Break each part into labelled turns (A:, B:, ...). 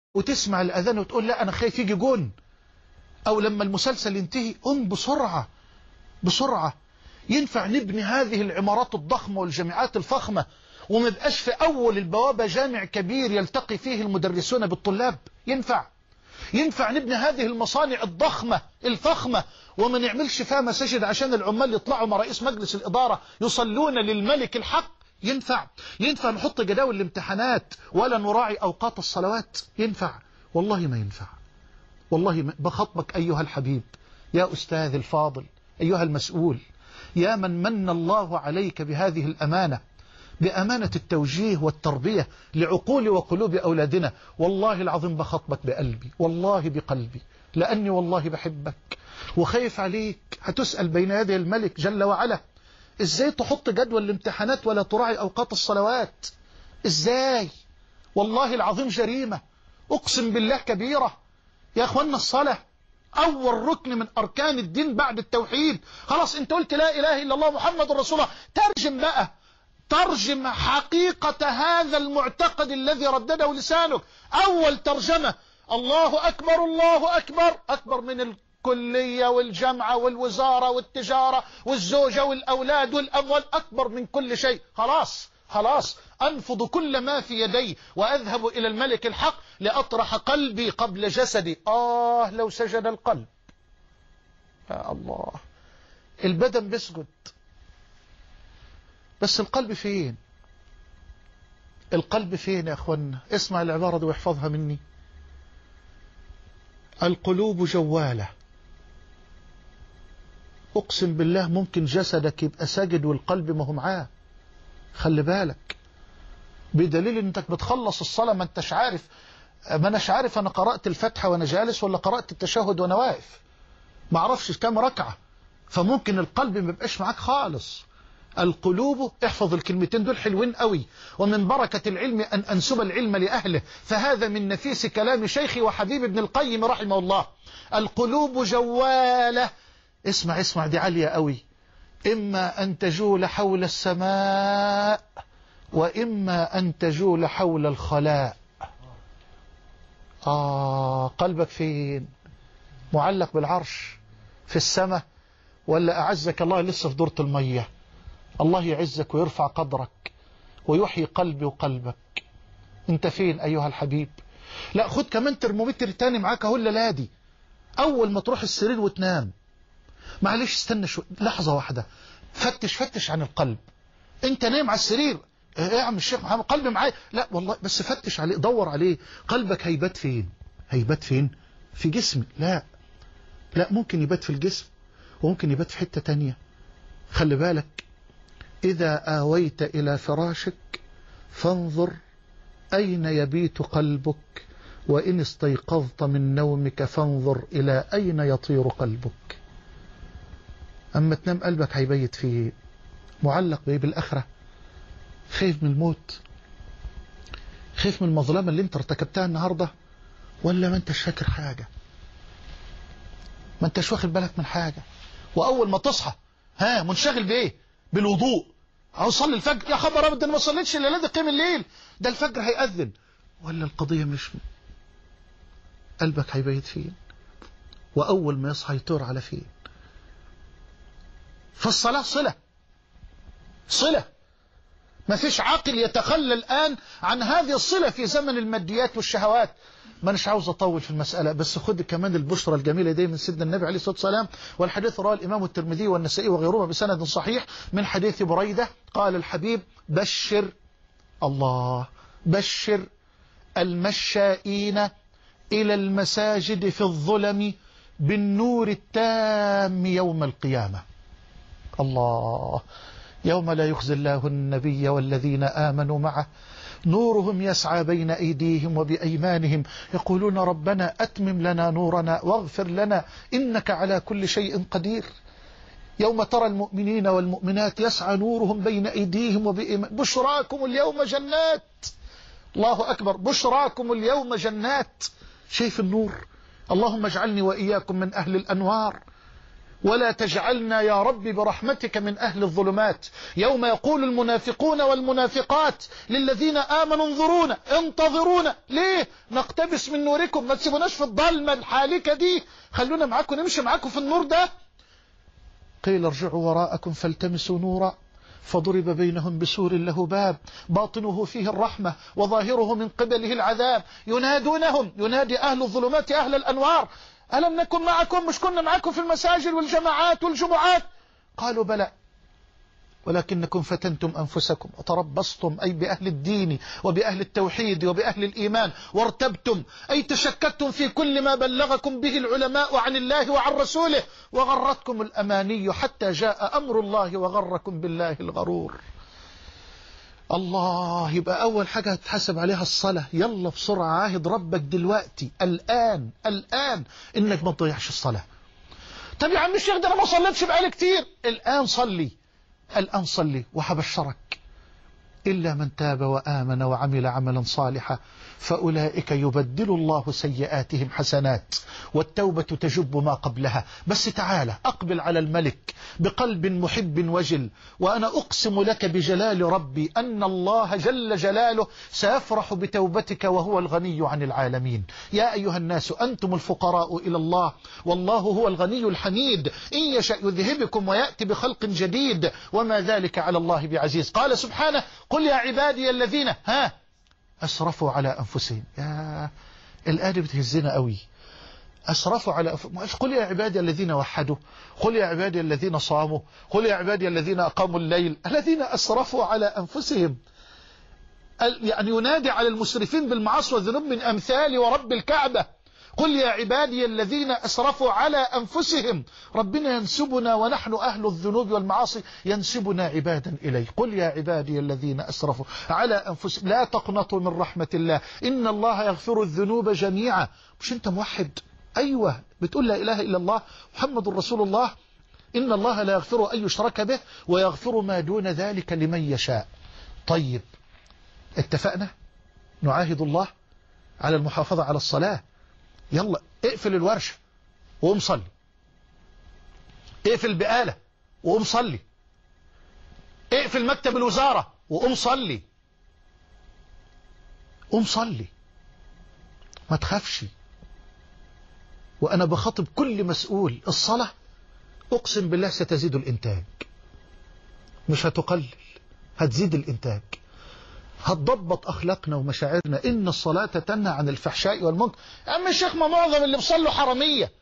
A: وتسمع الأذان وتقول لا أنا خايف يجي جون أو لما المسلسل ينتهي قم بسرعة بسرعة ينفع نبني هذه العمارات الضخمة والجامعات الفخمة وما يبقاش في أول البوابة جامع كبير يلتقي فيه المدرسون بالطلاب ينفع ينفع نبني هذه المصانع الضخمة الفخمة وما نعملش فيها مساجد عشان العمال يطلعوا مع رئيس مجلس الإدارة يصلون للملك الحق ينفع ينفع نحط جداول الامتحانات ولا نراعي أوقات الصلوات ينفع والله ما ينفع والله ما بخطبك أيها الحبيب يا أستاذ الفاضل أيها المسؤول يا من من الله عليك بهذه الأمانة بأمانة التوجيه والتربية لعقول وقلوب أولادنا والله العظيم بخطبك بقلبي والله بقلبي لأني والله بحبك وخايف عليك هتسأل بين يدي الملك جل وعلا ازاي تحط جدول الامتحانات ولا تراعي أوقات الصلوات ازاي والله العظيم جريمة أقسم بالله كبيرة يا أخوانا الصلاة أول ركن من أركان الدين بعد التوحيد خلاص انت قلت لا إله إلا الله محمد رسول الله ترجم بقى ترجم حقيقة هذا المعتقد الذي ردده لسانك أول ترجمة الله أكبر الله أكبر أكبر من الكلية والجامعة والوزارة والتجارة والزوجة والأولاد والأموال أكبر من كل شيء خلاص خلاص أنفض كل ما في يدي وأذهب إلى الملك الحق لأطرح قلبي قبل جسدي آه لو سجد القلب يا الله البدن بيسجد بس القلب فين القلب فين يا أخوانا اسمع العبارة دي واحفظها مني القلوب جوالة أقسم بالله ممكن جسدك يبقى ساجد والقلب ما هو معاه خلي بالك بدليل انك بتخلص الصلاة ما انتش عارف ما اناش عارف انا قرأت الفتحة وانا جالس ولا قرأت التشهد وانا واقف ما اعرفش كام ركعة فممكن القلب ما يبقاش معاك خالص القلوب احفظ الكلمتين دول حلوين قوي ومن بركة العلم أن أنسب العلم لأهله فهذا من نفيس كلام شيخي وحبيب ابن القيم رحمه الله القلوب جوالة اسمع اسمع دي عالية قوي إما أن تجول حول السماء وإما أن تجول حول الخلاء آه قلبك فين معلق بالعرش في السماء ولا أعزك الله لسه في دورة المية الله يعزك ويرفع قدرك ويحيي قلبي وقلبك انت فين أيها الحبيب لا خد كمان ترمومتر تاني معاك اهو الليلادي أول ما تروح السرير وتنام معلش استنى شو لحظة واحدة فتش فتش عن القلب انت نايم على السرير ايه يا عم الشيخ محمد قلبي معايا لا والله بس فتش عليه دور عليه قلبك هيبات فين هيبات فين في جسمي لا لا ممكن يبات في الجسم وممكن يبات في حتة تانية خلي بالك إذا آويت إلى فراشك فانظر أين يبيت قلبك وإن استيقظت من نومك فانظر إلى أين يطير قلبك أما تنام قلبك هيبيت فيه معلق بإيه بالآخرة خايف من الموت خايف من المظلمة اللي انت ارتكبتها النهاردة ولا ما انتش فاكر حاجة ما انتش واخد بالك من حاجة وأول ما تصحى ها منشغل بإيه بالوضوء أصلي الفجر يا خبر أبدا ما صليتش الليلة دي قيم الليل ده الفجر هيأذن ولا القضية مش قلبك هيبيت فين وأول ما يصحى يطير على فين فالصلاة صلة صلة ما فيش عاقل يتخلى الآن عن هذه الصلة في زمن الماديات والشهوات ما نش عاوز أطول في المسألة بس خد كمان البشرة الجميلة دي من سيدنا النبي عليه الصلاة والسلام والحديث رواه الإمام الترمذي والنسائي وغيرهما بسند صحيح من حديث بريدة قال الحبيب بشر الله بشر المشائين إلى المساجد في الظلم بالنور التام يوم القيامة الله يوم لا يخزي الله النبي والذين آمنوا معه نورهم يسعى بين أيديهم وبأيمانهم يقولون ربنا أتمم لنا نورنا واغفر لنا إنك على كل شيء قدير يوم ترى المؤمنين والمؤمنات يسعى نورهم بين أيديهم وبإيمان بشراكم اليوم جنات الله أكبر بشراكم اليوم جنات شايف النور اللهم اجعلني وإياكم من أهل الأنوار ولا تجعلنا يا رب برحمتك من أهل الظلمات يوم يقول المنافقون والمنافقات للذين آمنوا انظرونا انتظرونا ليه نقتبس من نوركم ما تسيبوناش في الضلمة الحالكة دي خلونا معاكم نمشي معاكم في النور ده قيل ارجعوا وراءكم فالتمسوا نورا فضرب بينهم بسور له باب باطنه فيه الرحمة وظاهره من قبله العذاب ينادونهم ينادي أهل الظلمات أهل الأنوار ألم نكن معكم مش كنا معكم في المساجد والجماعات والجمعات قالوا بلى ولكنكم فتنتم أنفسكم وتربصتم أي بأهل الدين وبأهل التوحيد وبأهل الإيمان وارتبتم أي تشككتم في كل ما بلغكم به العلماء عن الله وعن رسوله وغرتكم الأماني حتى جاء أمر الله وغركم بالله الغرور الله يبقى أول حاجة هتحسب عليها الصلاة يلا بسرعة عاهد ربك دلوقتي الآن الآن إنك ما تضيعش الصلاة طب يا عم الشيخ ده أنا ما صليتش بقالي كتير الآن صلي الآن صلي وحبشرك إلا من تاب وآمن وعمل عملا صالحا فأولئك يبدل الله سيئاتهم حسنات والتوبة تجب ما قبلها بس تعالى أقبل على الملك بقلب محب وجل وأنا أقسم لك بجلال ربي أن الله جل جلاله سيفرح بتوبتك وهو الغني عن العالمين يا أيها الناس أنتم الفقراء إلى الله والله هو الغني الحميد إن يشأ يذهبكم ويأتي بخلق جديد وما ذلك على الله بعزيز قال سبحانه قل يا عبادي الذين ها أسرفوا على أنفسهم يا الآية بتهزنا قوي أسرفوا على أنفسهم قل يا عبادي الذين وحدوا قل يا عبادي الذين صاموا قل يا عبادي الذين أقاموا الليل الذين أسرفوا على أنفسهم يعني ينادي على المسرفين بالمعاصي والذنوب من أمثال ورب الكعبة قل يا عبادي الذين أسرفوا على أنفسهم ربنا ينسبنا ونحن أهل الذنوب والمعاصي ينسبنا عبادا إليه قل يا عبادي الذين أسرفوا على أنفسهم لا تقنطوا من رحمة الله إن الله يغفر الذنوب جميعا مش أنت موحد أيوة بتقول لا إله إلا الله محمد رسول الله إن الله لا يغفر أن يشرك به ويغفر ما دون ذلك لمن يشاء طيب اتفقنا نعاهد الله على المحافظة على الصلاة يلا اقفل الورشة وقوم صلي اقفل بقالة وقوم صلي اقفل مكتب الوزارة وقوم صلي قوم صلي ما تخافش وأنا بخاطب كل مسؤول الصلاة أقسم بالله ستزيد الإنتاج مش هتقلل هتزيد الإنتاج هتضبط أخلاقنا ومشاعرنا إن الصلاة تنهى عن الفحشاء والمنكر أما الشيخ ما معظم اللي بصلوا حرامية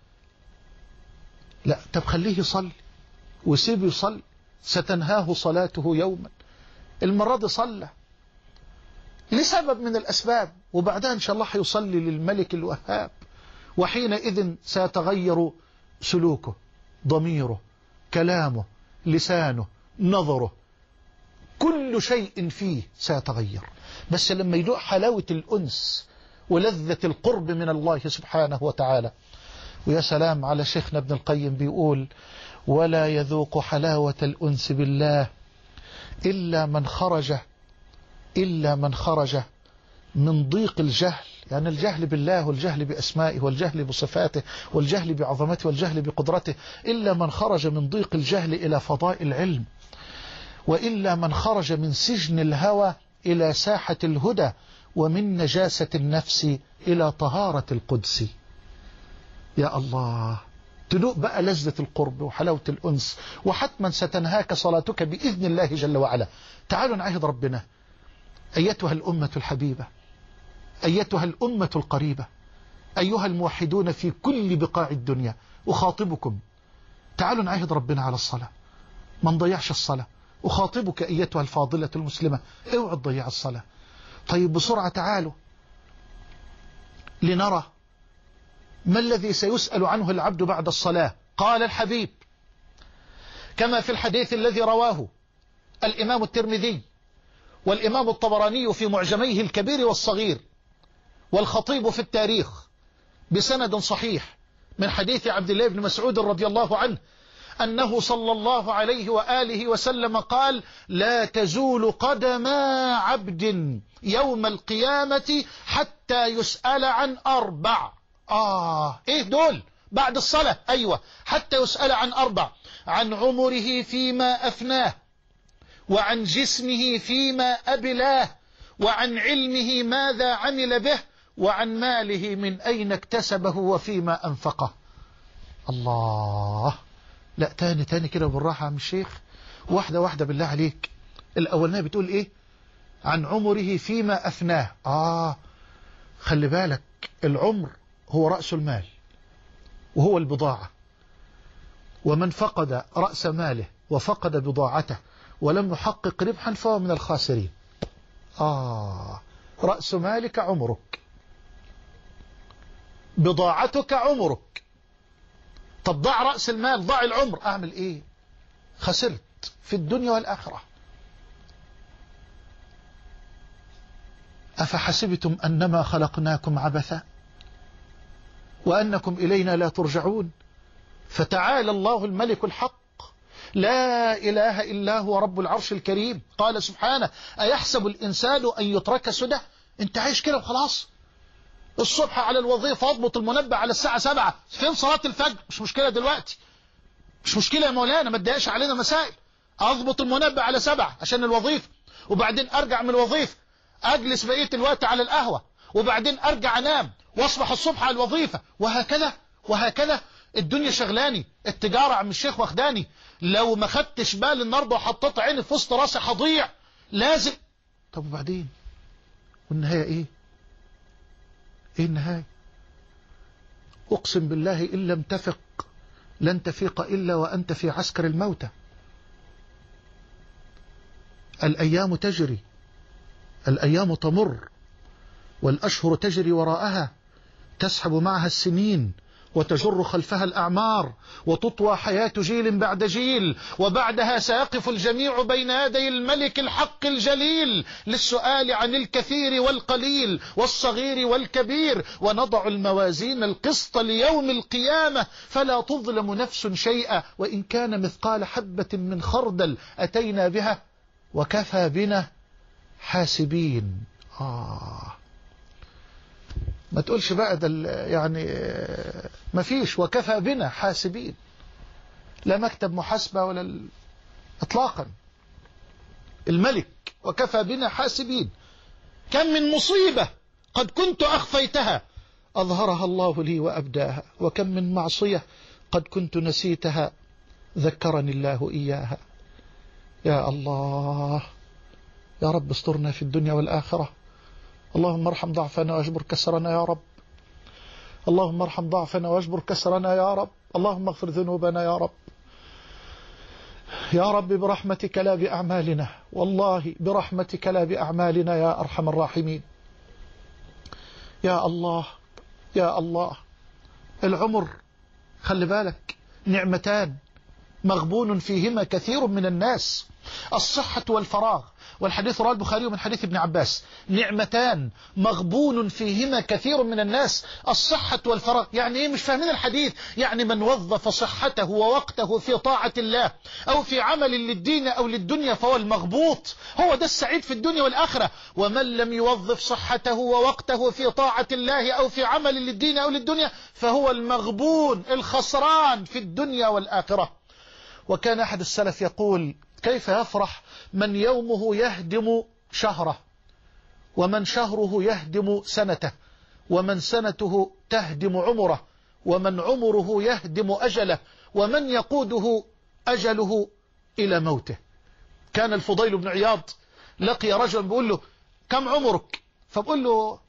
A: لا طب خليه يصلي وسيبه يصلي ستنهاه صلاته يوما المرة دي صلى لسبب من الأسباب وبعدها إن شاء الله هيصلي للملك الوهاب وحينئذ سيتغير سلوكه ضميره كلامه لسانه نظره كل شيء فيه سيتغير بس لما يدوق حلاوة الأنس ولذة القرب من الله سبحانه وتعالى ويا سلام على شيخنا ابن القيم بيقول ولا يذوق حلاوة الأنس بالله إلا من خرج إلا من خرج من ضيق الجهل يعني الجهل بالله والجهل بأسمائه والجهل بصفاته والجهل بعظمته والجهل بقدرته إلا من خرج من ضيق الجهل إلى فضاء العلم وإلا من خرج من سجن الهوى إلى ساحة الهدى ومن نجاسة النفس إلى طهارة القدس يا الله تدوق بقى لذة القرب وحلاوة الأنس وحتما ستنهاك صلاتك بإذن الله جل وعلا تعالوا نعهد ربنا أيتها الأمة الحبيبة أيتها الأمة القريبة أيها الموحدون في كل بقاع الدنيا أخاطبكم تعالوا نعهد ربنا على الصلاة ما نضيعش الصلاة أخاطبك أيتها الفاضلة المسلمة اوعى تضيع الصلاة طيب بسرعة تعالوا لنرى ما الذي سيسأل عنه العبد بعد الصلاة قال الحبيب كما في الحديث الذي رواه الإمام الترمذي والإمام الطبراني في معجميه الكبير والصغير والخطيب في التاريخ بسند صحيح من حديث عبد الله بن مسعود رضي الله عنه أنه صلى الله عليه وآله وسلم قال لا تزول قدم عبد يوم القيامة حتى يسأل عن أربع آه إيه دول بعد الصلاة أيوة حتى يسأل عن أربع عن عمره فيما أفناه وعن جسمه فيما أبلاه وعن علمه ماذا عمل به وعن ماله من أين اكتسبه وفيما أنفقه الله لا تاني تاني كده بالراحة يا عم الشيخ واحدة واحدة بالله عليك الأولانية بتقول إيه عن عمره فيما أفناه آه خلي بالك العمر هو رأس المال وهو البضاعة ومن فقد رأس ماله وفقد بضاعته ولم يحقق ربحا فهو من الخاسرين آه رأس مالك عمرك بضاعتك عمرك طب ضع رأس المال ضع العمر أعمل إيه خسرت في الدنيا والآخرة أفحسبتم أنما خلقناكم عبثا وأنكم إلينا لا ترجعون فتعالى الله الملك الحق لا إله إلا هو رب العرش الكريم قال سبحانه أيحسب الإنسان أن يترك سدى أنت عايش كده وخلاص الصبح على الوظيفة اضبط المنبه على الساعة سبعة فين صلاة الفجر مش مشكلة دلوقتي مش مشكلة يا مولانا ما تضايقش علينا مسائل اضبط المنبه على سبعة عشان الوظيفة وبعدين ارجع من الوظيفة اجلس بقية الوقت على القهوة وبعدين ارجع انام واصبح الصبح على الوظيفة وهكذا وهكذا الدنيا شغلاني التجارة عم الشيخ واخداني لو ما خدتش بالي النهارده وحطيت عيني في وسط راسي هضيع لازم طب وبعدين والنهاية ايه ايه النهاية اقسم بالله ان لم تفق لن تفيق الا وانت في عسكر الموتى الايام تجري الايام تمر والاشهر تجري وراءها تسحب معها السنين وتجر خلفها الأعمار وتطوى حياة جيل بعد جيل وبعدها سيقف الجميع بين يدي الملك الحق الجليل للسؤال عن الكثير والقليل والصغير والكبير ونضع الموازين القسط ليوم القيامة فلا تظلم نفس شيئا وإن كان مثقال حبة من خردل أتينا بها وكفى بنا حاسبين آه ما تقولش بقى ده يعني ما فيش وكفى بنا حاسبين لا مكتب محاسبة ولا ال... اطلاقا الملك وكفى بنا حاسبين كم من مصيبة قد كنت أخفيتها أظهرها الله لي وأبداها وكم من معصية قد كنت نسيتها ذكرني الله إياها يا الله يا رب استرنا في الدنيا والآخرة اللهم ارحم ضعفنا واجبر كسرنا يا رب اللهم ارحم ضعفنا واجبر كسرنا يا رب اللهم اغفر ذنوبنا يا رب يا رب برحمتك لا بأعمالنا والله برحمتك لا بأعمالنا يا أرحم الراحمين يا الله يا الله العمر خلي بالك نعمتان مغبون فيهما كثير من الناس الصحة والفراغ والحديث رواه البخاري من حديث ابن عباس نعمتان مغبون فيهما كثير من الناس الصحة والفراغ يعني ايه مش فاهمين الحديث يعني من وظف صحته ووقته في طاعة الله او في عمل للدين او للدنيا فهو المغبوط هو ده السعيد في الدنيا والآخرة ومن لم يوظف صحته ووقته في طاعة الله او في عمل للدين او للدنيا فهو المغبون الخسران في الدنيا والآخرة وكان أحد السلف يقول كيف يفرح من يومه يهدم شهره ومن شهره يهدم سنته ومن سنته تهدم عمره ومن عمره يهدم أجله ومن يقوده أجله إلى موته كان الفضيل بن عياض لقي رجلا بيقول له كم عمرك فبقول له